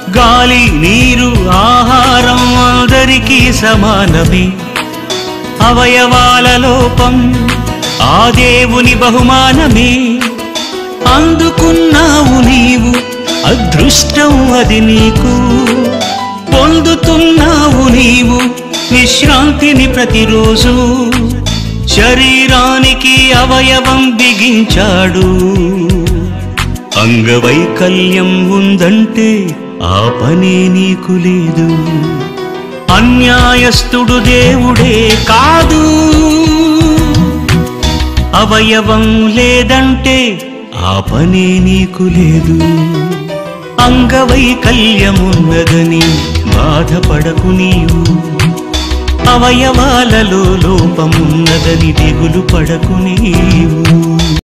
గాలి నీరు ఆహారం అందరికీ సమానమే అవయవాల లోపం ఆ దేవుని బహుమానమే అందుకున్నావు నీవు అదృష్టం అది నీకు పొందుతున్నావు నీవు విశ్రాంతిని ప్రతిరోజు శరీరానికి అవయవం బిగించాడు అంగవైకల్యం ఉందంటే ఆ పనే నీకు లేదు అన్యాయస్తుడు దేవుడే కాదు అవయవం లేదంటే ఆ పనే నీకు లేదు అంగవైకల్యమున్నదని బాధపడకు నీవు అవయవాలలో లోపమున్నదని దిగులు పడకు నీవు